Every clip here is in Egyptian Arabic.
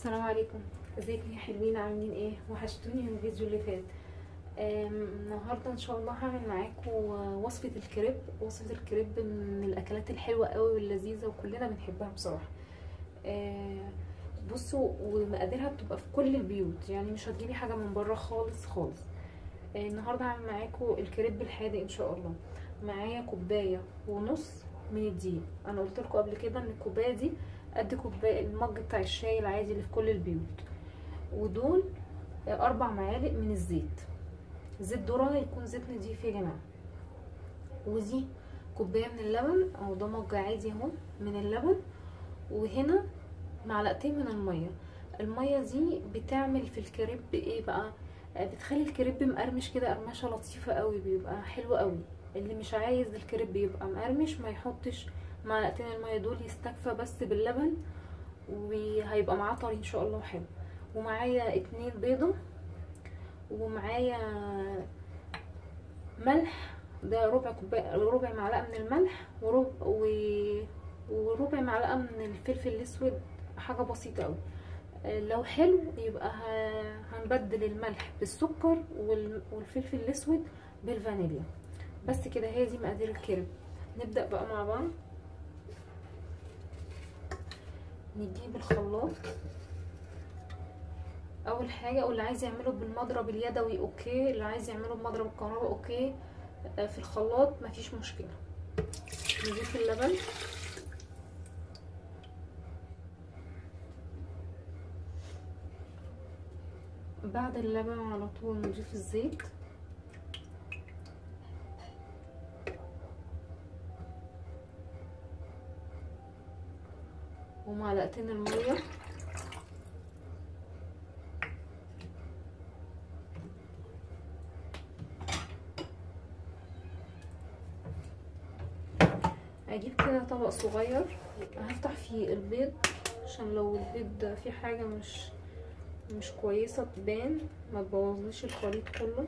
السلام عليكم ازيكم يا حلوين عاملين ايه وحشتوني من الفيديو اللي فات آم، النهارده ان شاء الله هعمل معاكم وصفه الكريب وصفه الكريب من الاكلات الحلوه قوي واللذيذه وكلنا بنحبها بصراحه آه، بصوا ومقاديرها بتبقى في كل البيوت يعني مش هتجيبي حاجه من بره خالص خالص آه، النهارده هعمل معاكم الكريب الحادق ان شاء الله معايا كوبايه ونص من الدقيق انا قلت لكم قبل كده ان الكوبايه دي قد كوبايه المج بتاع الشاي العادي اللي في كل البيوت ودول اربع معالق من الزيت زيت ذره يكون زيت نضيف يا جماعه ودي كوبايه من اللبن او ده مج عادي اهو من اللبن وهنا معلقتين من الميه الميه دي بتعمل في الكريب ايه بقى بتخلي الكريب مقرمش كده قرمشه لطيفه قوي بيبقى حلو قوي اللي مش عايز الكريب يبقى مقرمش ما يحطش معلقتين الميه دول يستكفى بس باللبن وهيبقى معاه طري ان شاء الله حلو ومعايا اتنين بيضة ومعايا ملح ده ربع كوبايه ربع معلقه من الملح وربع و... وربع معلقه من الفلفل الاسود حاجه بسيطه قوي لو حلو يبقى هنبدل الملح بالسكر وال... والفلفل الاسود بالفانيليا بس كده هي دي مقادير الكريب نبدا بقى مع بعض نجيب الخلاط اول حاجه واللي عايز يعمله بالمضرب اليدوي اوكي اللي عايز يعمله بمضرب الكهرباء اوكي في الخلاط مفيش مشكله نضيف اللبن بعد اللبن على طول نضيف الزيت ومعلقتين الميه اجيب كده طبق صغير هفتح فيه البيض عشان لو البيض فيه حاجة مش مش كويسة تبان ما تبوظليش الخليط كله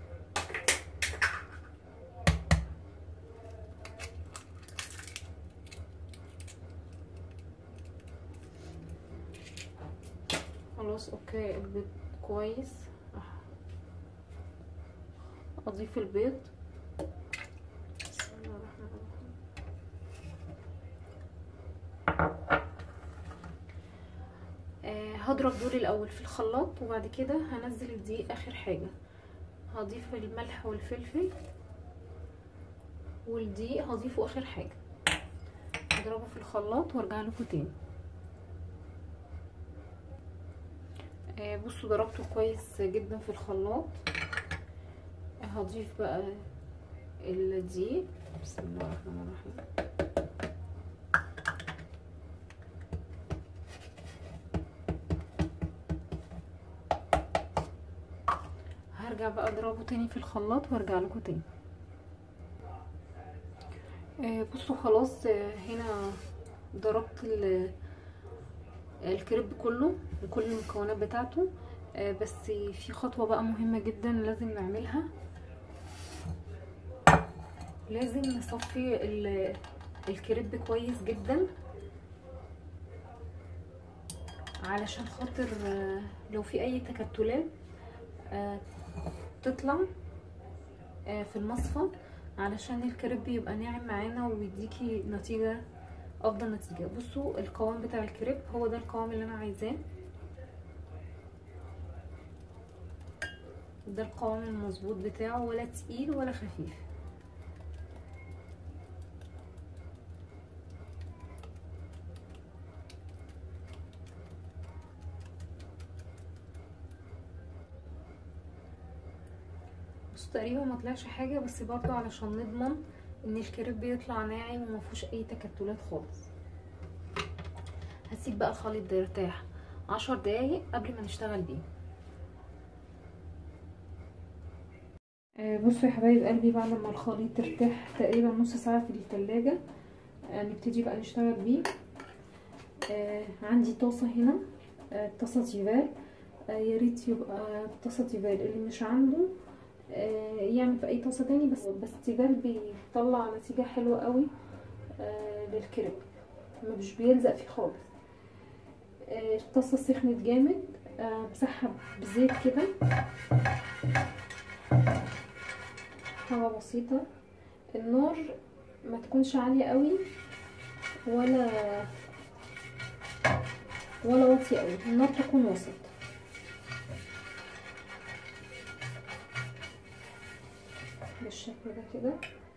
خلاص اوكي البيض كويس اضيف البيض بسم الله الرحمن الرحيم آه هضرب دول الاول في الخلاط وبعد كده هنزل الدقيق اخر حاجه هضيف الملح والفلفل والدقيق هضيفه اخر حاجه هضربه في الخلاط وارجع لكم تاني آه بصوا ضربته كويس جدا في الخلاط هضيف بقى الدقيق بسم الله الرحمن الرحيم هرجع بقى اضربه تاني في الخلاط وارجع لكم تاني آه بصوا خلاص آه هنا ضربت الكريب كله بكل المكونات بتاعته آه بس في خطوة بقى مهمة جدا لازم نعملها لازم نصفي الكريب كويس جدا علشان خاطر لو في اي تكتلات تطلع في المصفى علشان الكريب يبقى ناعم معانا ويديكي نتيجة افضل نتيجة بصوا القوام بتاع الكريب هو ده القوام اللي انا عايزاه ده القوام المظبوط بتاعه ولا تقيل ولا خفيف بصوا تقريبا ما طلعش حاجه بس برضو علشان نضمن ان الكريب بيطلع ناعم وما فيهوش اي تكتلات خالص هسيب بقى الخليط ده يرتاح عشر دقايق قبل ما نشتغل بيه بصوا يا حبايب قلبي بعد ما الخليط ارتاح تقريبا نص ساعه في التلاجة نبتدي بقى نشتغل بيه عندي طاسه هنا طاسه تيفال يا ريت يبقى طاسه تيفال اللي مش عنده يعمل في اي طاسه تاني بس بس تيفال بيطلع نتيجه حلوه قوي للكريب مش بيلزق فيه خالص آه، الطاسه سخنت جامد آه، بسحب بزيت كده حاجه بسيطه النار ما تكونش عاليه قوي ولا ولا واطيه قوي النار تكون وسط بالشكل ده كده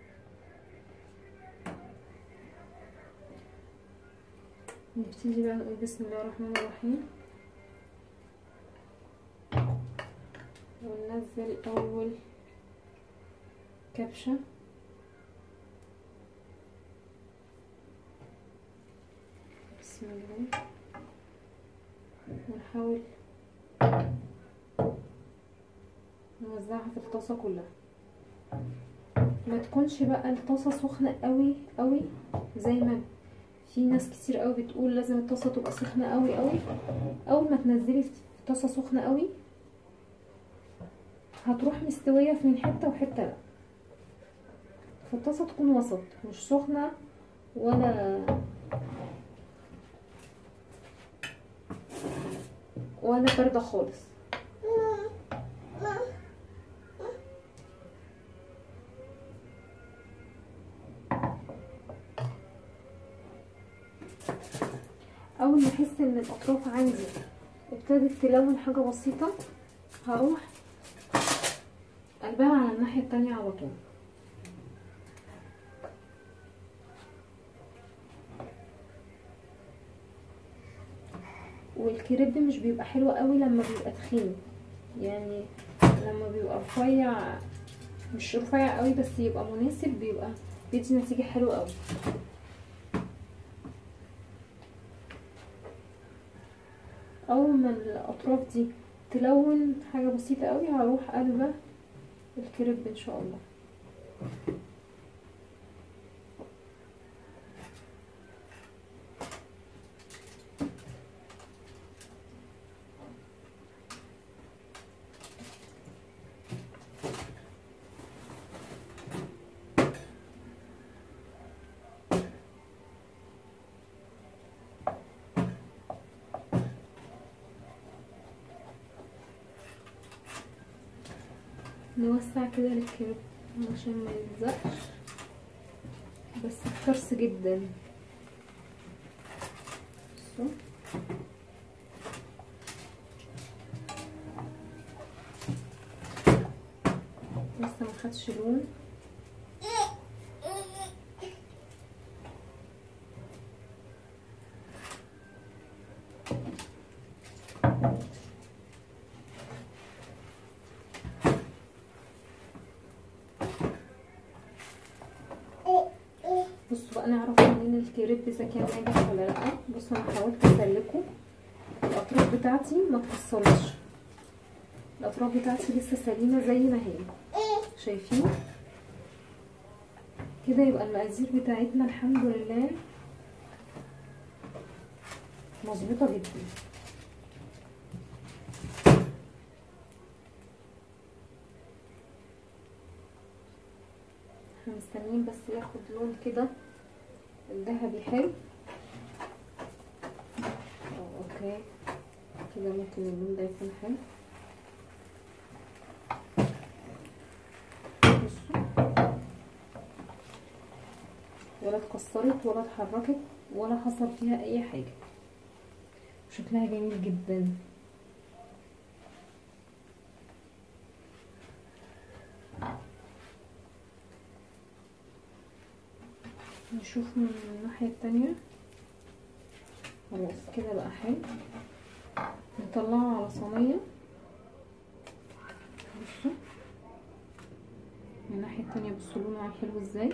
نبتدي بقى نقول بسم الله الرحمن الرحيم وننزل اول كبشه بسم الله ونحاول نوزعها في الطاسه كلها ما تكونش بقى الطاسه سخنه قوي قوي زي ما في ناس كتير قوي بتقول لازم الطاسه تبقى سخنه قوي قوي اول ما تنزلي في طاسه سخنه قوي هتروح مستويه في من حته وحته لا فالطاسه تكون وسط مش سخنه ولا ولا بارده خالص اول ما احس ان الاطراف عندي ابتدت تلون حاجه بسيطه هروح قلبها على الناحيه التانية على طول والكريب مش بيبقى حلو قوي لما بيبقى تخين يعني لما بيبقى رفيع مش رفيع قوي بس يبقى مناسب بيبقى بيدي نتيجه حلوه قوي اول ما الاطراف دي تلون حاجه بسيطه قوي هروح قلبه الكريب ان شاء الله نوسع كده الكريب عشان ما يلزقش بس بترس جدا بصوا لسه ما خدش لون بصوا بقى نعرف منين الكريب اذا كان ناجح ولا لا بصوا انا حاولت اسلكه الاطراف بتاعتي ما اتكسرتش الاطراف بتاعتي لسه سليمه زي ما هي شايفين كده يبقى المقادير بتاعتنا الحمد لله مظبوطه جدا احنا مستنيين بس ياخد لون كده الذهبي حلو اه اوكي كده ممكن اللون ده يكون حلو بصوا ولا اتكسرت ولا اتحركت ولا حصل فيها اي حاجه شكلها جميل جدا نشوف من الناحية التانية خلاص كده بقى حلو نطلعه على صينية بصوا من الناحية التانية بصوا لونه حلو ازاي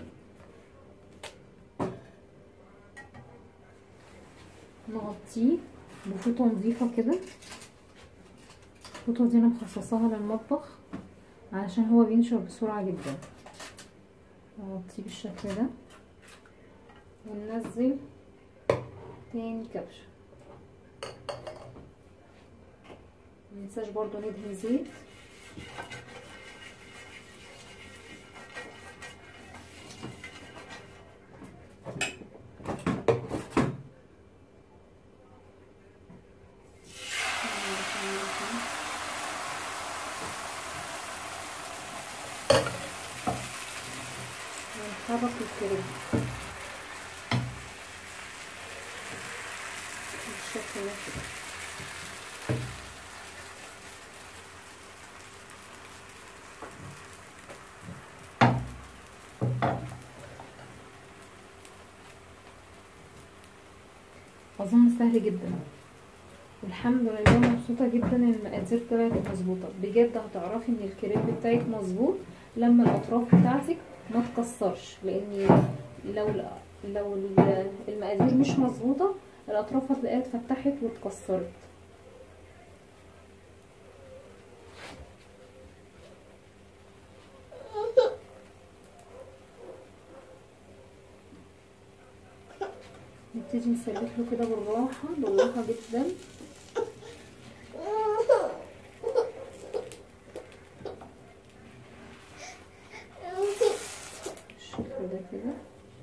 نغطيه بفوطة نظيفة كده الفوطة دي انا مخصصاها للمطبخ علشان هو بينشر بسرعة جدا نغطيه بالشكل ده وننزل تاني كبشة مننساش برضو ندهن زيت حرك الكريب بالشكل ده كده اظن سهل جدا والحمد لله مبسوطه جدا ان المقادير طلعت مظبوطه بجد هتعرفي ان الكريب بتاعك مظبوط لما الاطراف بتاعتك ما تكسرش لان لو لو المقادير مش مظبوطه الاطراف هتلاقيها اتفتحت واتكسرت نبتدي نسلك له كده بالراحه بالراحه جدا بالشكل ده كده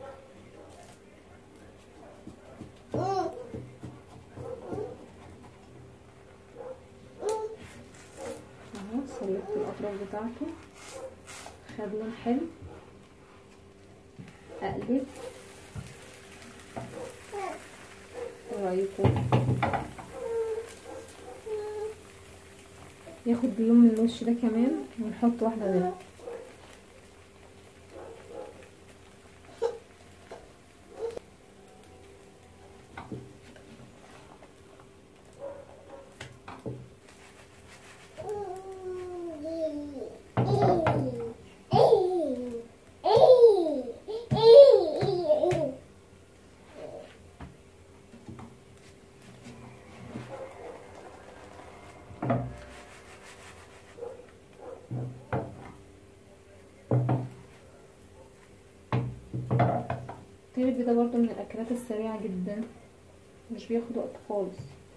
اهو سلكت الاطراف بتاعته خد لون حلو اقلب ايه رايكم ياخد لون من الوش ده كمان ونحط واحده منها الكريب ده برضو من الاكلات السريعه جدا مش بياخد وقت خالص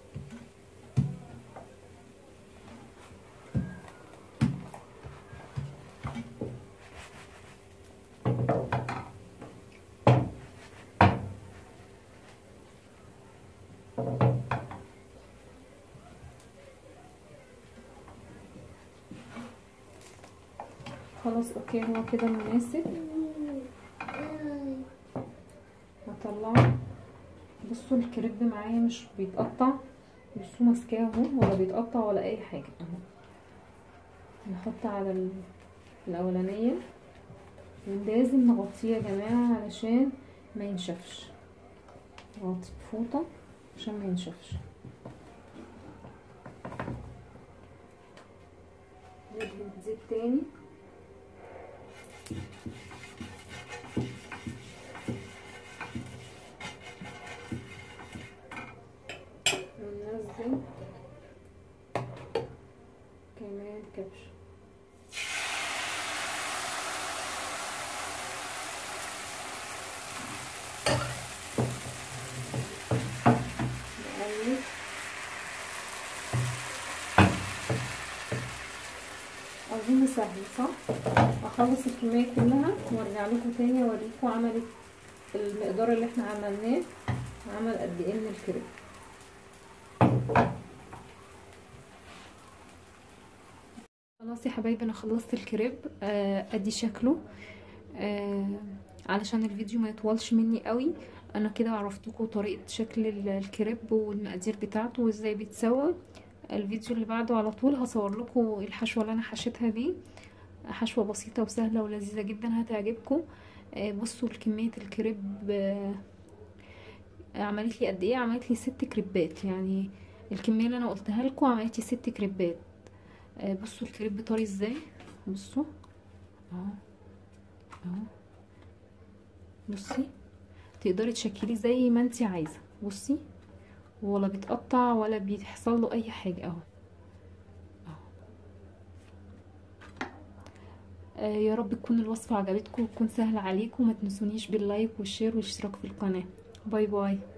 خلاص اوكي هو كده مناسب هطلعه بصوا الكريب معايا مش بيتقطع بصوا ماسكاه اهو ولا بيتقطع ولا اي حاجه اهو نحط على ال- الاولانيه ولازم نغطيه يا جماعه علشان ما ينشفش نغطي بفوطه عشان ما ينشفش نجيب زيت تاني وننزل كمان كبش نقلب اظن سهل صح اخلص الكميه كلها وارجع لكم تاني اوريكم عملت المقدار اللي احنا عملناه عمل قد ايه من الكريب خلاص يا حبايبي انا خلصت الكريب آه ادي شكله آه علشان الفيديو ما يطولش مني قوي انا كده عرفتكم طريقه شكل ال- الكريب والمقادير بتاعته وازاي بيتسوى الفيديو اللي بعده على طول هصور لكم الحشوه اللي انا حشيتها دي حشوه بسيطه وسهله ولذيذه جدا هتعجبكم آه بصوا كميه الكريب آه عملت لي قد ايه عملت لي ست كريبات يعني الكميه اللي انا قلتها لكم عملت لي ست كريبات آه بصوا الكريب طري ازاي بصوا اهو اهو بصي تقدري تشكليه زي ما انت عايزه بصي ولا بيتقطع ولا بيحصل له اي حاجه اهو آه يا رب تكون الوصفه عجبتكم وتكون سهله عليكم ما تنسونيش باللايك والشير والاشتراك في القناه باي باي